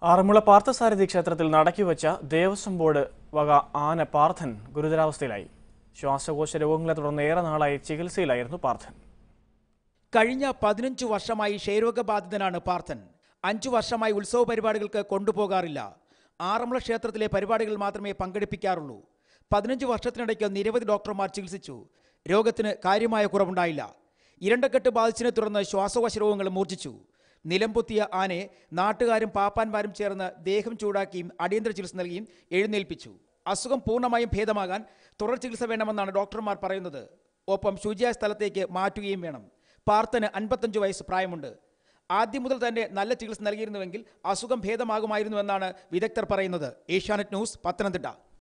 ആറന്മുള പാർത്ഥസാരഥി ക്ഷേത്രത്തിൽ നടക്കിവെച്ച ദേവസ്വം ബോർഡ് വക ആന പാർത്ഥൻ ഗുരുതരാവസ്ഥയിലായി ശ്വാസകോശ രോഗങ്ങളെ തുടർന്ന് ഏറെ നാളായി ചികിത്സയിലായിരുന്നു പാർത്ഥൻ കഴിഞ്ഞ പതിനഞ്ചു വർഷമായി ക്ഷയരോഗബാധിതനാണ് പാർത്ഥൻ അഞ്ചു വർഷമായി ഉത്സവ പരിപാടികൾക്ക് കൊണ്ടുപോകാറില്ല ആറന്മുള ക്ഷേത്രത്തിലെ പരിപാടികൾ മാത്രമേ പങ്കെടുപ്പിക്കാറുള്ളൂ പതിനഞ്ച് വർഷത്തിനിടയ്ക്ക് നിരവധി ഡോക്ടർമാർ ചികിത്സിച്ചു രോഗത്തിന് കാര്യമായ കുറവുണ്ടായില്ല ഇരണ്ടക്കെട്ട് ബാധിച്ചതിനെ തുടർന്ന് ശ്വാസകോശ രോഗങ്ങൾ മൂർച്ഛിച്ചു നിലംപൊത്തിയ ആനയെ നാട്ടുകാരും പാപ്പാന്മാരും ചേർന്ന് ദേഹം ചൂടാക്കിയും അടിയന്തര ചികിത്സ നൽകിയും എഴുന്നേൽപ്പിച്ചു അസുഖം പൂർണ്ണമായും ഭേദമാകാൻ തുടർ ചികിത്സ വേണമെന്നാണ് ഡോക്ടർമാർ പറയുന്നത് ഒപ്പം ശുചിയായ സ്ഥലത്തേക്ക് മാറ്റുകയും വേണം പാർത്ഥന് അൻപത്തഞ്ച് വയസ്സ് പ്രായമുണ്ട് ആദ്യം മുതൽ തന്നെ നല്ല ചികിത്സ നൽകിയിരുന്നുവെങ്കിൽ അസുഖം ഭേദമാകുമായിരുന്നുവെന്നാണ് വിദഗ്ധർ പറയുന്നത് ഏഷ്യാനെറ്റ് ന്യൂസ് പത്തനംതിട്ട